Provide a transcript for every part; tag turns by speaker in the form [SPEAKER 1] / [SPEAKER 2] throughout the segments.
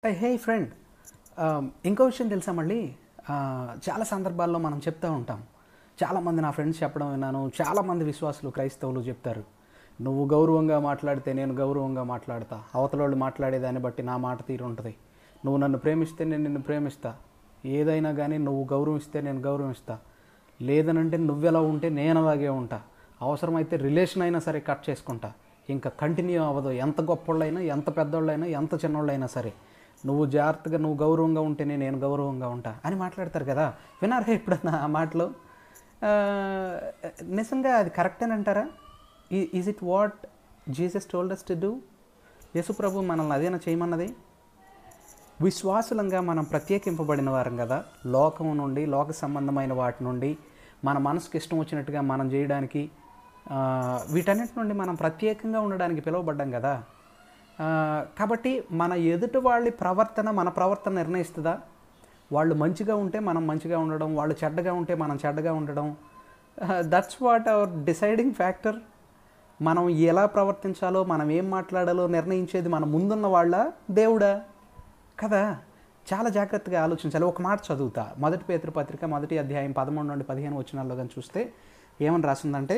[SPEAKER 1] హే friend ఇంకో విషయం తెలుసా మళ్ళీ ఆ, చాలా సందర్భాల్లో మనం చెప్తూ ఉంటాం చాలామంది నా ఫ్రెండ్స్ చెప్పడం విన్నాను చాలామంది విశ్వాసులు క్రైస్తవులు చెప్తారు నువ్వు గౌరవంగా మాట్లాడితే నేను గౌరవంగా మాట్లాడతా అవతల వాళ్ళు మాట్లాడేదాన్ని బట్టి నా మాట తీరు ఉంటుంది నువ్వు నన్ను ప్రేమిస్తే నేను నిన్ను ప్రేమిస్తా ఏదైనా కానీ నువ్వు గౌరవిస్తే నేను గౌరవిస్తా లేదనంటే నువ్వెలా ఉంటే నేను అలాగే ఉంటా అవసరమైతే రిలేషన్ అయినా సరే కట్ చేసుకుంటా ఇంకా కంటిన్యూ అవ్వదు ఎంత గొప్పోళ్ళైనా ఎంత పెద్దోళ్ళైనా ఎంత చిన్నోళ్ళైనా సరే నువ్వు జాగ్రత్తగా నువ్వు గౌరవంగా ఉంటేనే నేను గౌరవంగా ఉంటా అని మాట్లాడతారు కదా వినారా ఎప్పుడన్నా ఆ మాటలు ఆ, నిజంగా అది కరెక్టేనంటారా is it what Jesus told us to do యేసు ప్రభు మనల్ని అదేనా చేయమన్నది విశ్వాసులంగా మనం ప్రత్యేకింపబడిన వారం కదా లోకం నుండి లోక సంబంధమైన వాటి నుండి మన మనసుకి ఇష్టం వచ్చినట్టుగా మనం చేయడానికి ఆ, వీటన్నిటి నుండి మనం ప్రత్యేకంగా ఉండడానికి పిలువబడ్డాం కదా ఆ, కాబట్టి మన ఎదుటి వాళ్ళ ప్రవర్తన మన ప్రవర్తన నిర్ణయిస్తుందా వాళ్ళు మంచిగా ఉంటే మనం మంచిగా ఉండడం వాళ్ళు చెడ్డగా ఉంటే మనం చెడ్డగా ఉండడం that's what our deciding factor మనం ఎలా ప్రవర్తించాలో మనం ఏం మాట్లాడాలో నిర్ణయించేది మన ముందున్న వాళ్ళ దేవుడా కదా చాలా జాగ్రత్తగా ఆలోచించాలి ఒక మాట చదువుతా మొదటి పేతృ పత్రిక మొదటి అధ్యాయం పదమూడు నుండి పదిహేను వచ్చినాల్లో కానీ చూస్తే ఏమని రాసిందంటే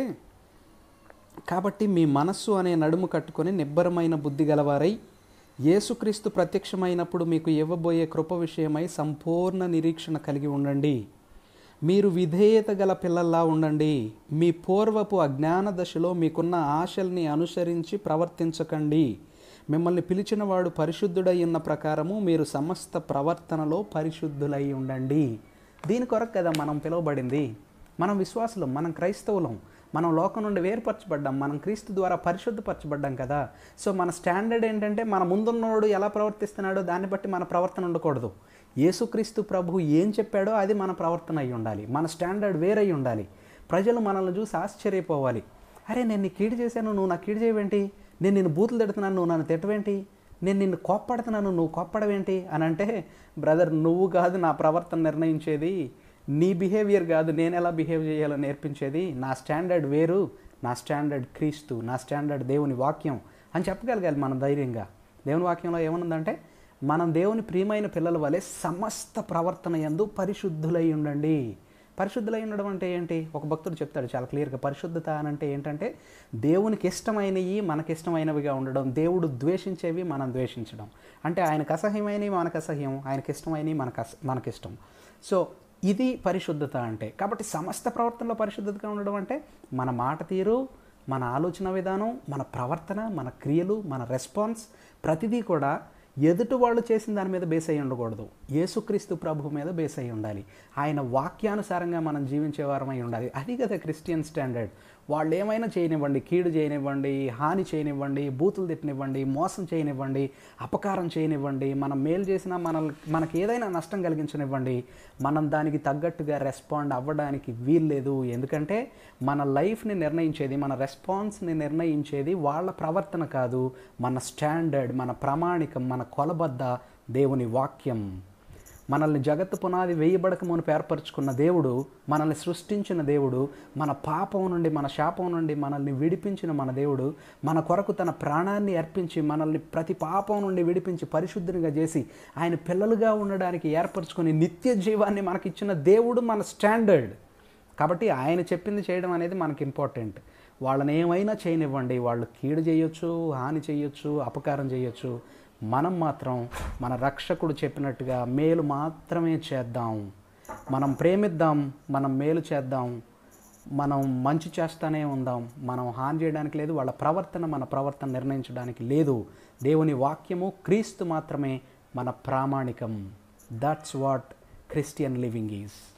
[SPEAKER 1] కాబట్టి మీ మనస్సు అనే నడుము కట్టుకొని నిబ్బరమైన బుద్ధి గలవారై యేసుక్రీస్తు ప్రత్యక్షమైనప్పుడు మీకు ఇవ్వబోయే కృప విషయమై సంపూర్ణ నిరీక్షణ కలిగి ఉండండి మీరు విధేయత గల పిల్లల్లా ఉండండి మీ పూర్వపు అజ్ఞాన దశలో మీకున్న ఆశల్ని అనుసరించి ప్రవర్తించకండి మిమ్మల్ని పిలిచినవాడు పరిశుద్ధుడై ఉన్న ప్రకారము మీరు సమస్త ప్రవర్తనలో పరిశుద్ధులై ఉండండి దీని కొరకు కదా మనం పిలువబడింది మనం విశ్వాసులం మనం క్రైస్తవులం మనం లోకం నుండి వేరుపరచబడ్డాం మనం క్రీస్తు ద్వారా పరిశుద్ధపరచబడ్డాం కదా సో మన స్టాండర్డ్ ఏంటంటే మన ముందున్నవాడు ఎలా ప్రవర్తిస్తున్నాడో దాన్ని బట్టి మన ప్రవర్తన ఉండకూడదు యేసుక్రీస్తు ప్రభు ఏం చెప్పాడో అది మన ప్రవర్తన అయి ఉండాలి మన స్టాండర్డ్ వేరై ఉండాలి ప్రజలు మనల్ని చూసి ఆశ్చర్యపోవాలి అరే నేను నీ కీడు చేశాను నువ్వు నా కీడు చేయవేంటి నేను నిన్ను బూతులు తిడుతున్నాను నువ్వు నన్ను తిట్టవేంటి నేను నిన్ను కోప్పడుతున్నాను నువ్వు కోప్పడవేంటి అని అంటే బ్రదర్ నువ్వు కాదు నా ప్రవర్తన నిర్ణయించేది నీ బిహేవియర్ కాదు నేను ఎలా బిహేవ్ చేయాలో నేర్పించేది నా స్టాండర్డ్ వేరు నా స్టాండర్డ్ క్రీస్తు నా స్టాండర్డ్ దేవుని వాక్యం అని చెప్పగలగాలి మనం ధైర్యంగా దేవుని వాక్యంలో ఏమనుందంటే మనం దేవుని ప్రియమైన పిల్లల వలె సమస్త ప్రవర్తన యందు పరిశుద్ధులై ఉండండి పరిశుద్ధులై ఉండడం అంటే ఏంటి ఒక భక్తుడు చెప్తాడు చాలా క్లియర్గా పరిశుద్ధత అని అంటే ఏంటంటే దేవునికి ఇష్టమైనవి మనకి ఇష్టమైనవిగా ఉండడం దేవుడు ద్వేషించేవి మనం ద్వేషించడం అంటే ఆయనకు అసహ్యమైనవి మనకు అసహ్యం ఆయనకి ఇష్టమైనవి మనకు అస మనకిష్టం సో ఇది పరిశుద్ధత అంటే కాబట్టి సమస్త ప్రవర్తనలో పరిశుద్ధతగా ఉండడం అంటే మన మాట తీరు మన ఆలోచన విధానం మన ప్రవర్తన మన క్రియలు మన రెస్పాన్స్ ప్రతిదీ కూడా ఎదుటి వాళ్ళు చేసిన దాని మీద బేస్ అయి ఉండకూడదు యేసుక్రీస్తు ప్రభు మీద బేస్ అయి ఉండాలి ఆయన వాక్యానుసారంగా మనం జీవించే వారమై ఉండాలి అది కదా క్రిస్టియన్ స్టాండర్డ్ వాళ్ళు ఏమైనా చేయనివ్వండి కీడు చేయనివ్వండి హాని చేయనివ్వండి బూతులు తిట్టనివ్వండి మోసం చేయనివ్వండి అపకారం చేయనివ్వండి మనం మేలు చేసినా మన మనకి ఏదైనా నష్టం కలిగించనివ్వండి మనం దానికి తగ్గట్టుగా రెస్పాండ్ అవ్వడానికి వీల్లేదు ఎందుకంటే మన లైఫ్ని నిర్ణయించేది మన రెస్పాన్స్ని నిర్ణయించేది వాళ్ళ ప్రవర్తన కాదు మన స్టాండర్డ్ మన ప్రామాణికం మన కొలబద్ద దేవుని వాక్యం మనల్ని జగత్తు పునాది వేయబడక మునుపు ఏర్పరచుకున్న దేవుడు మనల్ని సృష్టించిన దేవుడు మన పాపం నుండి మన శాపం నుండి మనల్ని విడిపించిన మన దేవుడు మన కొరకు తన ప్రాణాన్ని అర్పించి మనల్ని ప్రతి పాపం నుండి విడిపించి పరిశుద్ధినిగా చేసి ఆయన పిల్లలుగా ఉండడానికి ఏర్పరచుకుని నిత్య జీవాన్ని మనకిచ్చిన దేవుడు మన స్టాండర్డ్ కాబట్టి ఆయన చెప్పింది చేయడం అనేది మనకి ఇంపార్టెంట్ వాళ్ళని ఏమైనా చేయనివ్వండి వాళ్ళు కీడు చేయొచ్చు హాని చేయొచ్చు అపకారం చేయొచ్చు మనం మాత్రం మన రక్షకుడు చెప్పినట్టుగా మేలు మాత్రమే చేద్దాం మనం ప్రేమిద్దాం మనం మేలు చేద్దాం మనం మంచి చేస్తానే ఉందాం మనం హాని చేయడానికి లేదు వాళ్ళ ప్రవర్తన మన ప్రవర్తన నిర్ణయించడానికి లేదు దేవుని వాక్యము క్రీస్తు మాత్రమే మన ప్రామాణికం that's what Christian living is